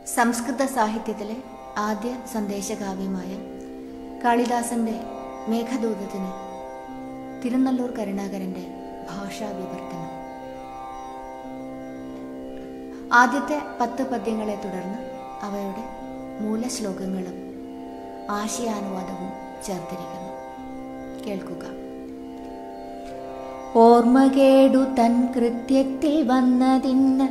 സംസ്കൃത സാഹിത്യത്തിലെ ആദ്യ സന്ദേശകാവ്യമായ കാളിദാസന്റെ മേഘദൂതത്തിന് തിരുനല്ലൂർ കരുണാകരന്റെ ഭാഷാ വിവർത്തനം ആദ്യത്തെ പത്ത് പദ്യങ്ങളെ തുടർന്ന് അവയുടെ മൂലശ്ലോകങ്ങളും ആശയാനുവാദവും ചേർത്തിരിക്കുന്നു കേൾക്കുക ഓർമ്മകേടു തൻ കൃത്യത്തിൽ വന്നതിന്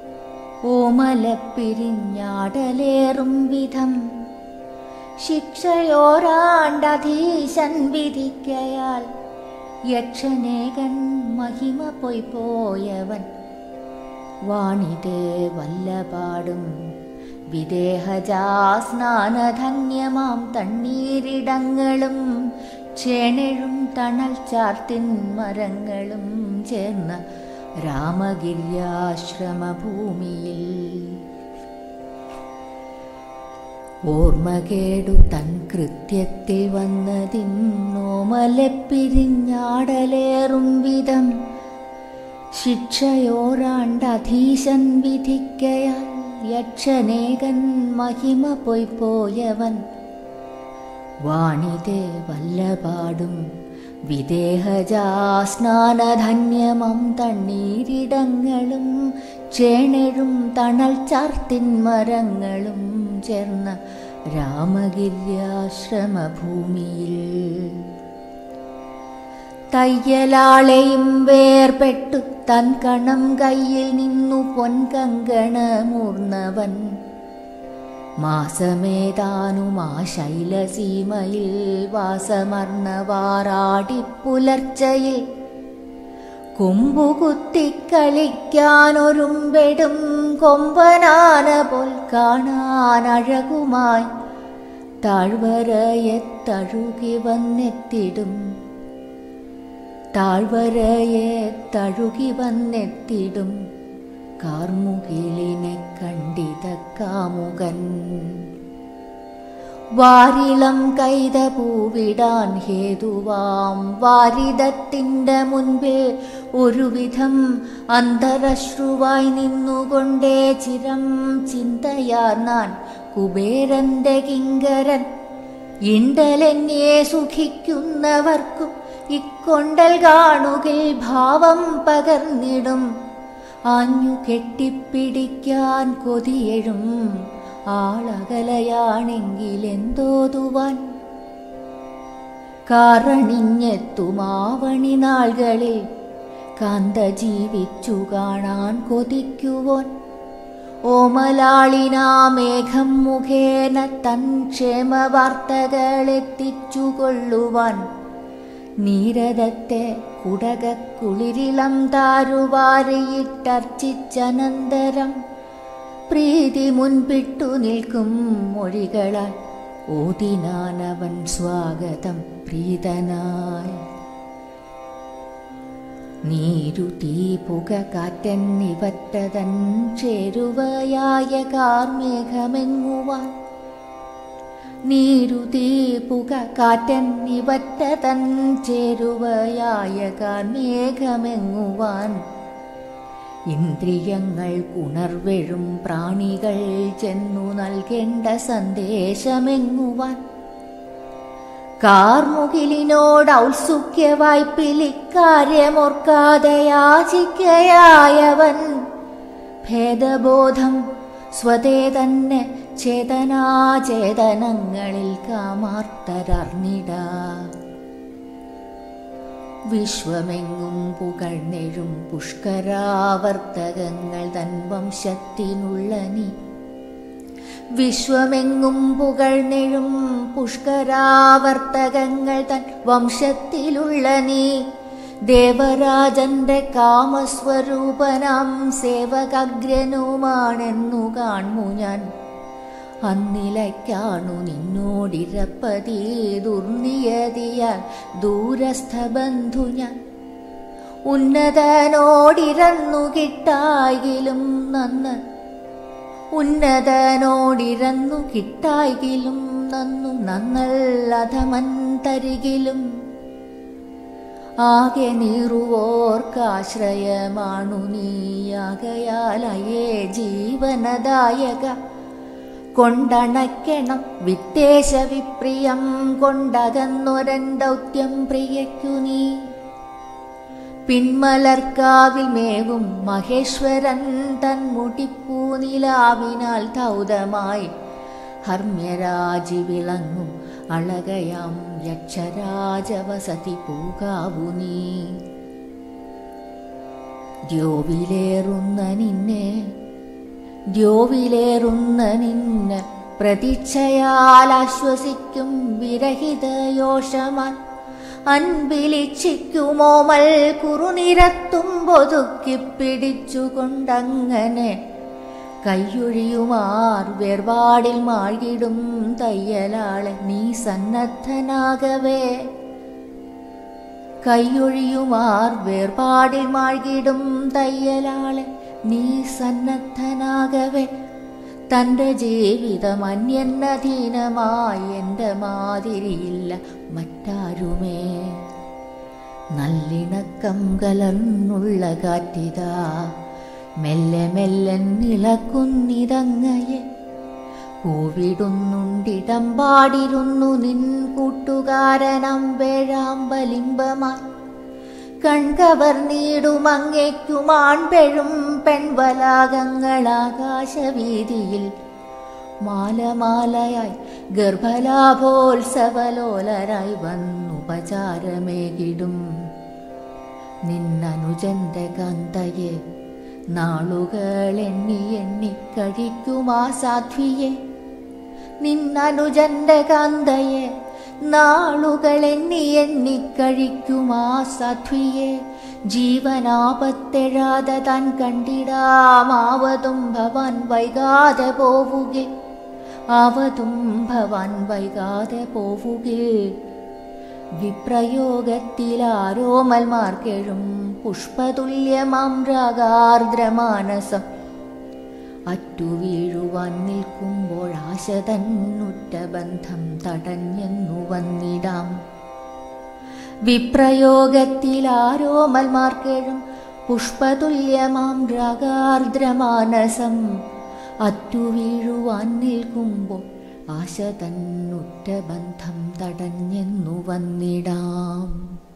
ഓമലപ്പിരിഞ്ഞാടലേറും വിധം ശിക്ഷയോരാണ്ടധീശൻ വിധിക്കയാൽ യക്ഷനേകൻ മഹിമ പൊയ് പോയവൻ വാണിതേ വല്ലപാടും വിദേഹജാസ്നാനധന്യമാം തണ്ണീരിടങ്ങളും ചേണെഴും തണൽ ചാർത്തിൻ മരങ്ങളും ചേർന്ന രാമഗിര്യാശ്രമഭൂമിയിൽ ഓർമ്മകേടു തൻ കൃത്യത്തിൽ വന്നതിന്നോമലെപ്പിരിഞ്ഞാടലേറും വിധം ശിക്ഷയോരാണ്ടധീശൻ വിധിക്കയാൽ യക്ഷനേകൻ മഹിമ പൊയ്പോയവൻ വാണിതേ വല്ലപാടും വിദേഹജാസ്നാനധന്യമം തണ്ണീരിടങ്ങളും ചേണെഴും തണൽ ചാർത്തിൻ മരങ്ങളും ചേർന്ന രാമഗിര്യാശ്രമഭൂമിയിൽ തയ്യലാളെയും വേർപെട്ടു തൻ കണം കയ്യിൽ നിന്നു പൊൻകങ്കണമൂർന്നവൻ മാസമേതാനുമാ ശൈലസീമയിൽ വാസമർന്നവാറാടിപ്പുലർച്ചയിൽ കൊമ്പുകുത്തിക്കളിക്കാനൊരുമ്പെടും കൊമ്പനാന പോൽ കാണാനഴകുമായി താഴ്വരയെ തഴുകി വന്നെത്തിടും താഴ്വരയെ തഴുകി വന്നെത്തിടും കാർമുകിലിനെ കണ്ടിത കാമുകൻ വാരിളം കൈത പൂവിടാൻ ഹേതുവാം വാരിതത്തിൻ്റെ മുൻപിൽ ഒരുവിധം അന്തരശ്രുവായി നിന്നുകൊണ്ടേ ചിരം ചിന്തയാർന്നാൻ കുബേരന്റെ കിങ്കരൻ ഇണ്ടലെന്നെ സുഖിക്കുന്നവർക്കും ഇക്കൊണ്ടൽ കാണുകിൽ ഭാവം പകർന്നിടും ആഞ്ഞു കെട്ടിപ്പിടിക്കാൻ കൊതിയെഴും ആളകലയാണെങ്കിൽ എന്തോതുവാൻ കാറണിഞ്ഞെത്തുമാവണി നാളുകളിൽ കാന്ത ജീവിച്ചു കാണാൻ കൊതിക്കുവോൻ ഓമലാളിനാ മേഘം മുഖേന തൻ ക്ഷേമവാർത്തകളെത്തിച്ചു കൊള്ളുവാൻ നീരദത്തെ കുടകക്കുളിരിളം താരുവാരിയിട്ടർച്ചിച്ചനന്തരം പ്രീതി മുൻപിട്ടു നിൽക്കും മൊഴികളാൽ ഓതിനാനവൻ സ്വാഗതം പ്രീതനായി നീരു തീ പുക കാറ്റെന്നിവറ്റതൻ ചേരുവയായ കാർമേഘമെങ്ങുവാൻ നീരു തീ പുക കാറ്റെന്നിവറ്റതൻ ചേരുവയായ കാർമേഘമെങ്ങുവാൻ ഇന്ദ്രിയങ്ങൾ ഉണർവെഴും പ്രാണികൾ ചെന്നു നൽകേണ്ട സന്ദേശമെങ്ങുവാൻ കാർമുകിലിനോട് ഔത്സുക്യ വായ്പിലിക്കാര്യമോർക്കാതെ യാചിക്കയായവൻ ഭേദബോധം സ്വതേ തന്നെ ചേതനാചേതനങ്ങളിൽ കാമാർത്തരർന്നിടാ വിശ്വമെങ്ങും പുകഴ്ന്നെഴും പുഷ്കരാവർത്തകങ്ങൾ തൻ വംശത്തിനുള്ള നീ വിശ്വമെങ്ങും പുകഴ്ന്നെഴും പുഷ്കരാവർത്തകങ്ങൾ തൻ വംശത്തിലുള്ള നീ ദേവരാജന്റെ കാമസ്വരൂപനാം സേവകഗ്രനുമാണെന്നു കാൺമു ഞാൻ അന്നിലയ്ക്കാണു നിന്നോടിരപ്പതീ ദുർനിയതിയാൽ ദൂരസ്ഥ ബന്ധു ഞാൻ ഉന്നതനോടിരന്നു കിട്ടായിലും നന്ന് ഉന്നതനോടിരന്നു കിട്ടായിലും നന്നു നന്നല്ലധമൻ തരികിലും ആകെ നീറുവോർക്കാശ്രയമാണു നീയാകയാലയേ ജീവനദായക കൊണ്ടണയ്ക്കണം വിത്തേശ വിപ്രിയം കൊണ്ടകന്നൊരൻ ദൗത്യം പ്രിയയ്ക്കു നീ പിന്മലർക്കാവിൽ മേവും മഹേശ്വരൻ തൻ മുടിപ്പൂ നിലാവിനാൽ ധൗതമായി ഹർമ്യരാജി വിളങ്ങും അളകയാം യക്ഷരാജവസതി പൂകാവു നീ ദ്യോവിലേറുന്ന നിന്നെ ദ്യോവിലേറുന്ന നിന്നെ പ്രതീക്ഷയാൽ ആശ്വസിക്കും വിരഹിതയോഷമാൻ അൻപിലിച്ഛിക്കുമോമൽ കുറുനിരത്തും പൊതുക്കി പിടിച്ചുകൊണ്ടങ്ങനെ കയ്യൊഴിയുമാർ വേർപാടിൽ മാഴ്കിടും തയ്യലാളെ നീ സന്നദ്ധനാകവേ കയ്യൊഴിയുമാർ വേർപാടിൽ മാഴ്കിടും തയ്യലാളെ നീ സന്നദ്ധനാകവേ തൻ്റെ ജീവിതം അന്യന്നധീനമായി എൻ്റെ മാതിരിയില്ല മറ്റാരുമേ നല്ലിണക്കം കലർന്നുള്ള കാറ്റിതാ മെല്ലെ മെല്ലെ നിളക്കുന്നിതങ്ങയെ കൂവിടുന്നുണ്ടിടം പാടിരുന്നു നിൻ കൂട്ടുകാരനം വേഴാമ്പലിംബമായി കൺകവർന്നീടുമങ്ങയ്ക്കുമാൺപെഴും പെൺവലാകങ്ങളാകാശവീതിയിൽ മാലമാലയായി ഗർഭലാഭോത്സവലോലരായി വന്നുപചാരമേകിടും നിന്നനുജന്റെ കാന്തയെ നാളുകൾ എണ്ണി എണ്ണി കഴിക്കുമാ സാധ്വിയെ നിന്നനുജന്റെ കാന്തയെ നാളുകൾ എണ്ണി എണ്ണി കഴിക്കുമാ സാധ്വിയെ ജീവനാപത്തെഴാതെ താൻ കണ്ടിടാമാവതും ഭവാൻ വൈകാതെ പോവുകിൽ ആവതും ഭവാൻ വൈകാതെ പോവുകിൽ വിപ്രയോഗത്തിലാരോമൽമാർക്കെഴും പുഷ്പതുല്യമാം രാഗാർദ്രമാനസം അറ്റുവീഴുവാൻ നിൽക്കുമ്പോൾ ആശ തന്നുറ്റ ബന്ധം തടഞ്ഞെന്നു വന്നിടാം വിപ്രയോഗത്തിലാരോമൽമാർക്കെഴും പുഷ്പതുല്യമാം രാഗാർദ്രമാനസം അറ്റുവീഴുവാൻ നിൽക്കുമ്പോൾ ആശ തന്നുറ്റ ബന്ധം തടഞ്ഞെന്നു വന്നിടാം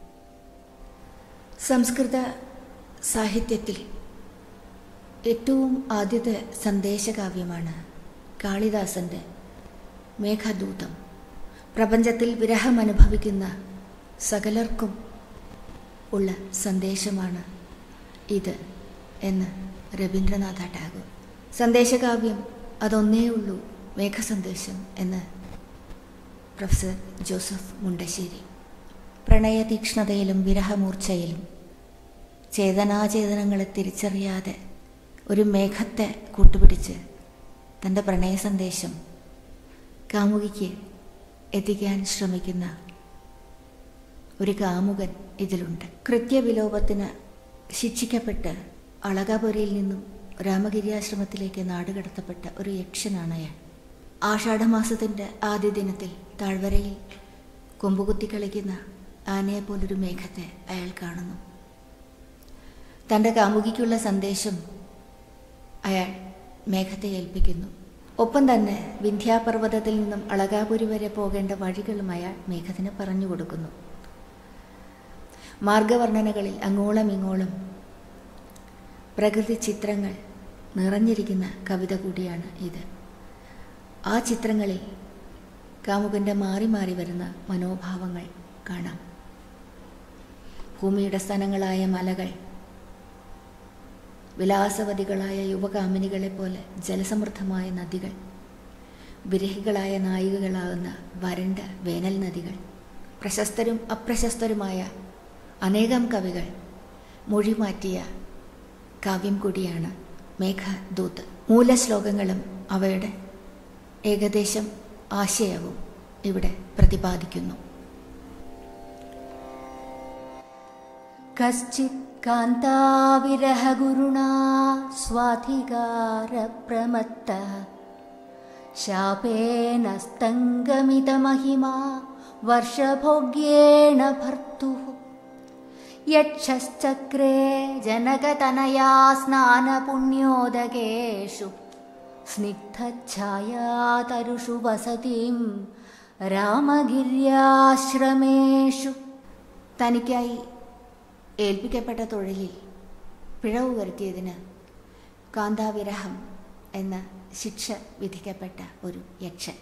സംസ്കൃത സാഹിത്യത്തിൽ ഏറ്റവും ആദ്യത്തെ സന്ദേശകാവ്യമാണ് കാളിദാസന്റെ മേഘദൂതം പ്രപഞ്ചത്തിൽ വിരഹം അനുഭവിക്കുന്ന സകലർക്കും ഉള്ള സന്ദേശമാണ് ഇത് എന്ന് രവീന്ദ്രനാഥ ടാഗോർ സന്ദേശകാവ്യം അതൊന്നേ ഉള്ളൂ മേഘസന്ദേശം എന്ന് പ്രൊഫസർ ജോസഫ് മുണ്ടശ്ശേരി പ്രണയതീക്ഷ്ണതയിലും വിരഹമൂർച്ചയിലും ചേതനാചേതനങ്ങളെ തിരിച്ചറിയാതെ ഒരു മേഘത്തെ കൂട്ടുപിടിച്ച് തൻ്റെ പ്രണയ സന്ദേശം കാമുകിക്ക് എത്തിക്കാൻ ശ്രമിക്കുന്ന ഒരു കാമുകൻ ഇതിലുണ്ട് കൃത്യവിലോപത്തിന് ശിക്ഷിക്കപ്പെട്ട് അളകാപുരയിൽ നിന്നും രാമഗിരിയാശ്രമത്തിലേക്ക് നാടുകടത്തപ്പെട്ട ഒരു യക്ഷനാണ് അയാൾ ആഷാഢമാസത്തിൻ്റെ ആദ്യ ദിനത്തിൽ താഴ്വരയിൽ കൊമ്പുകുത്തി കളിക്കുന്ന ആനയെപ്പോലൊരു മേഘത്തെ അയാൾ കാണുന്നു തൻ്റെ കാമുകിക്കുള്ള സന്ദേശം അയാൾ മേഘത്തെ ഏൽപ്പിക്കുന്നു ഒപ്പം തന്നെ വിന്ധ്യാപർവ്വതത്തിൽ നിന്നും അളകാപുരി വരെ പോകേണ്ട വഴികളും അയാൾ മേഘത്തിന് പറഞ്ഞു കൊടുക്കുന്നു മാർഗവർണ്ണനകളിൽ അങ്ങോളം ഇങ്ങോളം പ്രകൃതി ചിത്രങ്ങൾ നിറഞ്ഞിരിക്കുന്ന കവിത കൂടിയാണ് ഇത് ആ ചിത്രങ്ങളിൽ കാമുകൻ്റെ മാറി മാറി വരുന്ന മനോഭാവങ്ങൾ കാണാം ഭൂമിയുടെ സ്ഥാനങ്ങളായ മലകൾ വിലാസവതികളായ യുവകാമിനികളെ പോലെ ജലസമൃദ്ധമായ നദികൾ വിരഹികളായ നായികകളാകുന്ന വരണ്ട വേനൽ നദികൾ പ്രശസ്തരും അപ്രശസ്തരുമായ അനേകം കവികൾ മൊഴിമാറ്റിയ കാവ്യം കൂടിയാണ് മേഘദൂത്ത് മൂലശ്ലോകങ്ങളും അവയുടെ ഏകദേശം ആശയവും ഇവിടെ പ്രതിപാദിക്കുന്നു കശ്ചിത് കാന്താവിരഹഗുരുണാ സ്വാധികാരപ്രമത്ത ശാപേന സ്തംഗമിതമഹിമാ വർഷഭോഗ്യേണ ഭർത്തുः യക്ഷശ്ചക്രേ ജനകതനയാ സ്നാനപുണ്യോദകേഷു സ്നിഗ്ധഛായാതരുഷു വസതിം രാമഗിര്യാശ്രമേഷു തനിക്കായി ഏൽപ്പിക്കപ്പെട്ട തൊഴിലിൽ പിഴവ് വരുത്തിയതിന് കാന്താവിരഹം എന്ന ശിക്ഷ വിധിക്കപ്പെട്ട ഒരു യക്ഷൻ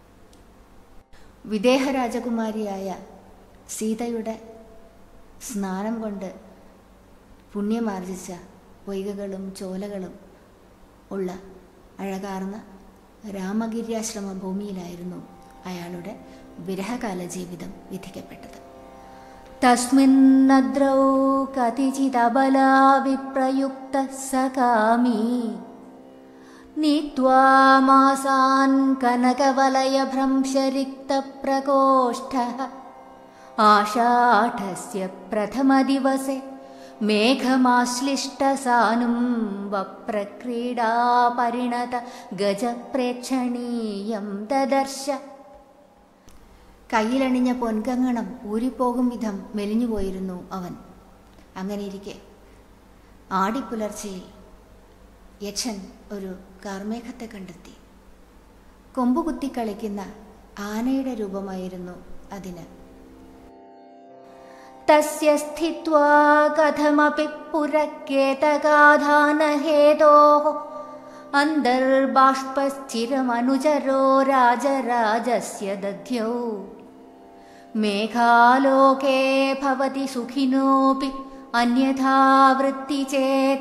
വിദേഹ രാജകുമാരിയായ സീതയുടെ സ്നാനം കൊണ്ട് പുണ്യമാർജിച്ച പൊയ്കകളും ചോലകളും ഉള്ള അഴകാർന്ന രാമഗിര്യാശ്രമ ഭൂമിയിലായിരുന്നു അയാളുടെ വിരഹകാല ജീവിതം വിധിക്കപ്പെട്ടത് തസ്മിന്നദ്രൗ കതിചിതബലാ വിപ്രയുക്ത സകാമീ नीत्वा मासान् कनकवलयभ्रंशरिक्तप्रकोष्ठः आषाढस्य प्रथमदिवसे मेघमाश्लिष्टसानुं वप्रक्रीडा परिणत गजप्रेक्षणीयं ददर्श കയ്യിലണിഞ്ഞ പൊൻകങ്ങണം ഊരിപ്പോകും വിധം മെലിഞ്ഞുപോയിരുന്നു അവൻ അങ്ങനെയിരിക്കെ ആടിപ്പുലർച്ചയിൽ യക്ഷൻ ഒരു കാർമേഘത്തെ കണ്ടെത്തി കൊമ്പുകുത്തി കളിക്കുന്ന ആനയുടെ രൂപമായിരുന്നു അതിന് तस्य स्थित्वा कथमपि पुरकेतगाधानहेतोः अन्तर्बाष्पश्चिरमनुचरो राजराजस्य दध्यौ मेघालोके भवति सुखिनोऽपि अन्यथा वृत्तिचेत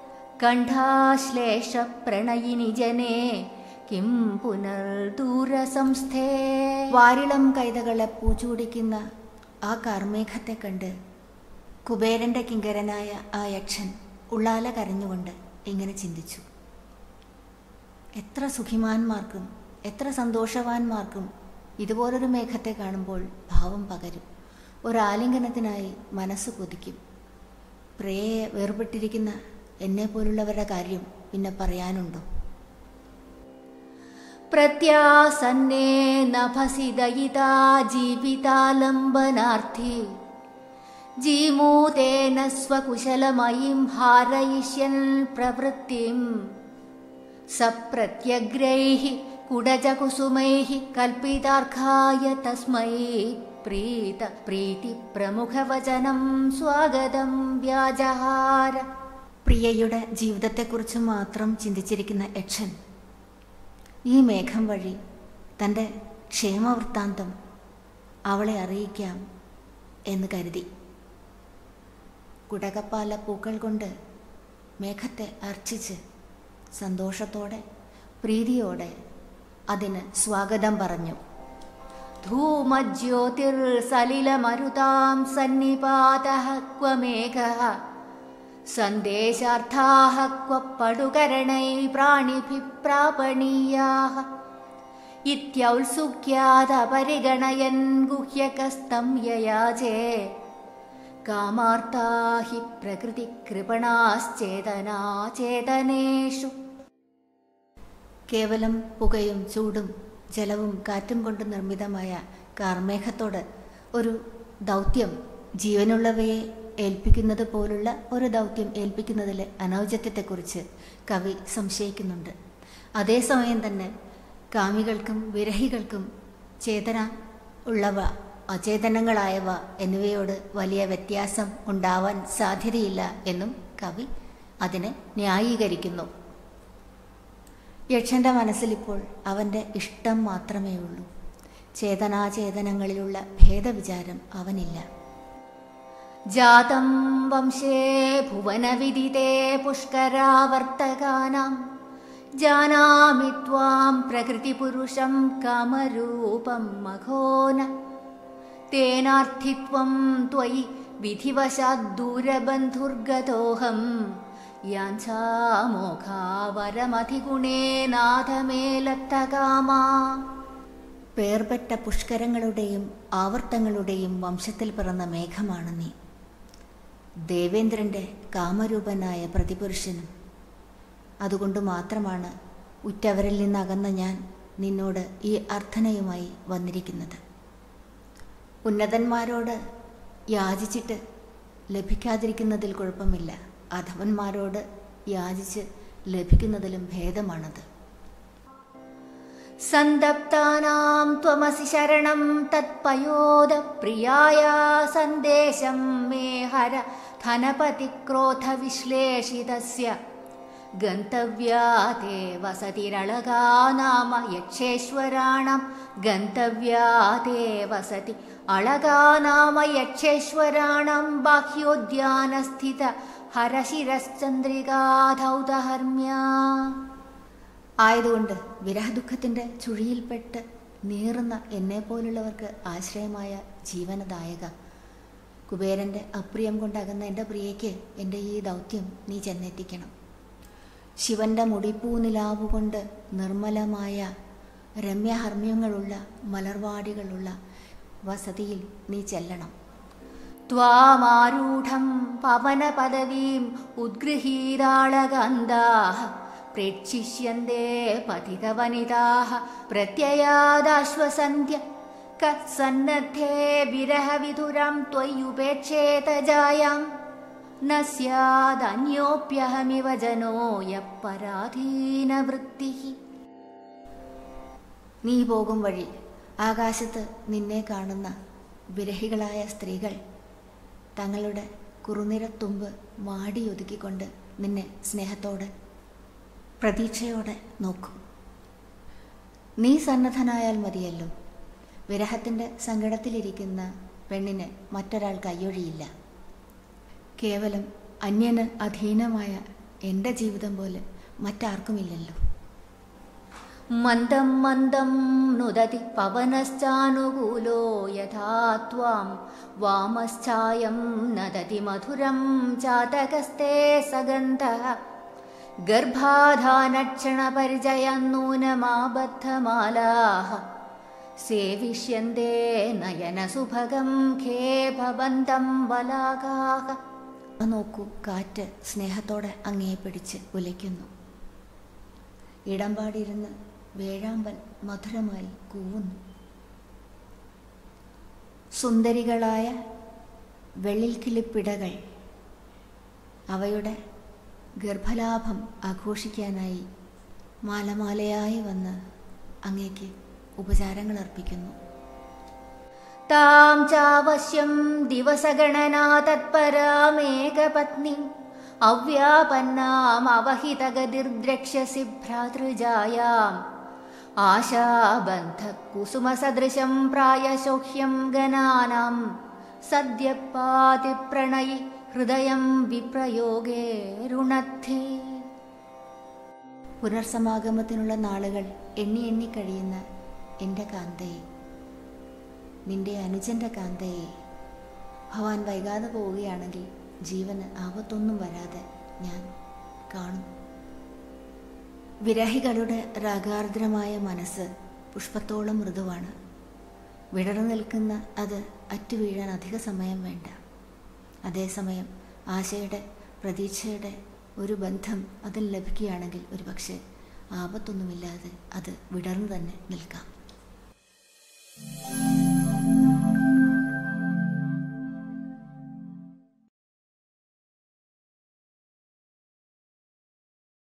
कण्ठाश्लेषप्रणयिनि जने किं पुनर्दूरसंസ്ഥേ വാരിളം കൈതകളെ പൂച്ചൂടിക്കുന്ന ആ കാർമേഘത്തെ കണ്ട് കുബേരന്റെ കിങ്കരനായ ആ യക്ഷൻ ഉള്ളാല കരഞ്ഞുകൊണ്ട് ഇങ്ങനെ ചിന്തിച്ചു എത്ര സുഖിമാന്മാർക്കും എത്ര സന്തോഷവാന്മാർക്കും ഇതുപോലൊരു മേഘത്തെ കാണുമ്പോൾ ഭാവം പകരും ഒരാലിംഗനത്തിനായി മനസ്സ് കൊതിക്കും പ്രിയയെ വേർപെട്ടിരിക്കുന്ന എന്നെ പോലുള്ളവരുടെ കാര്യം പിന്നെ പറയാനുണ്ടോ प्रत्यासन्ने नभसि दयिता जीवितालम्बनार्थी जीमूतेन स्वकुशलमयीं हारयिष्यन् प्रवृत्तिम् सप्रत्यग्रैः कुडजकुसुमैः कल्पितार्घाय तस्मै प्रीत प्रीतिप्रमुखवचनं स्वागतं व्याजहार പ്രിയയുടെ ജീവിതത്തെക്കുറിച്ച് മാത്രം ചിന്തിച്ചിരിക്കുന്ന യക്ഷൻ ഈ മേഘം വഴി തൻ്റെ ക്ഷേമവൃത്താന്തം അവളെ അറിയിക്കാം എന്ന് കരുതി കുടകപ്പാല പൂക്കൾ കൊണ്ട് മേഘത്തെ അർച്ചിച്ച് സന്തോഷത്തോടെ പ്രീതിയോടെ അതിന് സ്വാഗതം പറഞ്ഞു धूमज्योतिर्सलिलमरुतां सन्निपातः क्व मेघः सन्देशार्थाः क्व पडुकरणै प्राणिभिः प्रापणीयाः इत्यौत्सुक्यादपरिगणयन् गुह्यकस्तं ययाचे कामार्ता हि प्रकृतिकृपणाश्चेतनाचेतनेषु കേവലം പുകയും ചൂടും ജലവും കാറ്റും കൊണ്ട് നിർമ്മിതമായ കാർമേഘത്തോട് ഒരു ദൗത്യം ജീവനുള്ളവയെ ഏൽപ്പിക്കുന്നത് പോലുള്ള ഒരു ദൗത്യം ഏൽപ്പിക്കുന്നതിലെ അനൗചിത്യത്തെക്കുറിച്ച് കവി സംശയിക്കുന്നുണ്ട് അതേസമയം തന്നെ കാമികൾക്കും വിരഹികൾക്കും ചേതന ഉള്ളവ അചേതനങ്ങളായവ എന്നിവയോട് വലിയ വ്യത്യാസം ഉണ്ടാവാൻ സാധ്യതയില്ല എന്നും കവി അതിനെ ന്യായീകരിക്കുന്നു യക്ഷന്റെ മനസ്സിലിപ്പോൾ അവന്റെ ഇഷ്ടം മാത്രമേ ഉള്ളൂ ചേതനാചേതനങ്ങളിലുള്ള ഭേദവിചാരം അവനില്ല जातं वंशे भुवनविदिते पुष्करावर्तकानां जानामि त्वां प्रकृतिपुरुषं कामरूपं मघोन तेनार्थित्वं त्वयि विधिवशाद्दूरबन्धुर्गतोऽहं याञ्छामोघावरमधिगुणे नाथ मे लब्धकामा പേർപെറ്റ പുഷ്കരങ്ങളുടെയും ആവർത്തങ്ങളുടെയും വംശത്തിൽ പിറന്ന മേഘമാണ് നീ ദേവേന്ദ്രന്റെ കാമരൂപനായ പ്രതിപുരുഷനും അതുകൊണ്ട് മാത്രമാണ് ഉറ്റവരിൽ നിന്നകന്ന ഞാൻ നിന്നോട് ഈ അർത്ഥനയുമായി വന്നിരിക്കുന്നത് ഉന്നതന്മാരോട് യാചിച്ചിട്ട് ലഭിക്കാതിരിക്കുന്നതിൽ കുഴപ്പമില്ല അധവന്മാരോട് യാചിച്ച് ലഭിക്കുന്നതിലും ഭേദമാണത് സന്തപ്താനാം ത്വമസി ശരണം തത്പയോദപ്രിയായ സന്ദേശം മേ ഹര ധനപതിക്രോധവിശ്ലേഷിതസ്യ ഗന്തവ്യാ തേ വസതിരളകാ നാമ യക്ഷേശ്വരാണം ഗന്തവ്യാ തേ വസതി അളകാ നാമ യക്ഷേശ്വരാണം ബാഹ്യോദ്യാനസ്ഥിത ഹരശിരശ്ചന്ദ്രികാധൗതഹർമ്യ ആയതുകൊണ്ട് വിരഹദുഃഖത്തിൻ്റെ ചുഴിയിൽപ്പെട്ട് നീറുന്ന എന്നെ പോലുള്ളവർക്ക് ആശ്രയമായ ജീവനദായക കുബേരൻ്റെ അപ്രിയം കൊണ്ടകന്ന എൻ്റെ പ്രിയയ്ക്ക് എൻ്റെ ഈ ദൗത്യം നീ ചെന്നെത്തിക്കണം ശിവന്റെ മുടിപ്പൂനിലാവുകൊണ്ട് നിർമ്മലമായ രമ്യഹർമ്മ്യങ്ങളുള്ള മലർവാടികളുള്ള വസതിയിൽ നീ ചെല്ലണം त्वामारूढं पवनपदवीम् उद्गृहीराळगन्धाः प्रेक्षिष्यन्ते पथितवनिताः प्रत्ययादाश्वसन्ध्य कः सन्नद्धे विरहविधुरं त्वय्युपेक्षेत जायां न स्यादन्योऽप्यहमिव जनो यः पराधीनवृत्तिः നീ പോകും വഴി ആകാശത്ത് നിന്നെ കാണുന്ന വിരഹികളായ സ്ത്രീകൾ തങ്ങളുടെ കുറുനിരത്തുമ്പ് വാടിയൊതുക്കിക്കൊണ്ട് നിന്നെ സ്നേഹത്തോടെ പ്രതീക്ഷയോടെ നോക്കും നീ സന്നദ്ധനായാൽ മതിയല്ലോ വിരഹത്തിൻ്റെ സങ്കടത്തിലിരിക്കുന്ന പെണ്ണിന് മറ്റൊരാൾ കയ്യൊഴിയില്ല കേവലം അന്യന് അധീനമായ എൻ്റെ ജീവിതം പോലെ മറ്റാർക്കുമില്ലല്ലോ मन्दं मन्दं नुदति पवनश्चानुकूलो यथा त्वां वामश्चायं नदति मधुरं चातकस्ते सगन्धः गर्भाधानक्षणपरिचयन्नूनमाबद्धमालाः सेविष्यन्ते नयनसुभगं खे भवन्तं बलागाः ആ നോക്കൂ കാറ്റ് സ്നേഹത്തോടെ അങ്ങേ പിടിച്ച് ഉലയ്ക്കുന്നു ഇടംപാടിരുന്ന് വേഴാമ്പൽ മധുരമായി കൂവുന്നു സുന്ദരികളായ വെള്ളിൽക്കിളിപ്പിടകൾ അവയുടെ ഗർഭലാഭം ആഘോഷിക്കാനായി മാലമാലയായി വന്ന് അങ്ങേക്ക് ഉപചാരങ്ങൾ അർപ്പിക്കുന്നു तां चावश्यं दिवसगणना तत्परामेकपत्नीम् अव्यापन्नामवहितगतिर्द्रक्ष्यसि भ्रातृजायाम् आशाबन्धकुसुमसदृशं प्रायशोह्यं गणानां सद्यपातिप्रणयि हृदयं विप्रयोगे रुणद्धे പുനർസമാഗമത്തിനുള്ള നാളുകൾ എണ്ണി എണ്ണി കഴിയുന്ന എൻ്റെ കാന്തയെ നിന്റെ അനുജൻ്റെ കാന്തയെ ഭവാൻ വൈകാതെ പോവുകയാണെങ്കിൽ ജീവന് ആപത്തൊന്നും വരാതെ ഞാൻ കാണും വിരഹികളുടെ രാഗാർദ്രമായ മനസ്സ് പുഷ്പത്തോളം മൃദുവാണ് വിടർന്നു നിൽക്കുന്ന അത് അറ്റുവീഴാൻ അധിക സമയം വേണ്ട അതേസമയം ആശയുടെ പ്രതീക്ഷയുടെ ഒരു ബന്ധം അതിൽ ലഭിക്കുകയാണെങ്കിൽ ഒരു പക്ഷേ ആപത്തൊന്നുമില്ലാതെ അത് വിടർന്നു തന്നെ നിൽക്കാം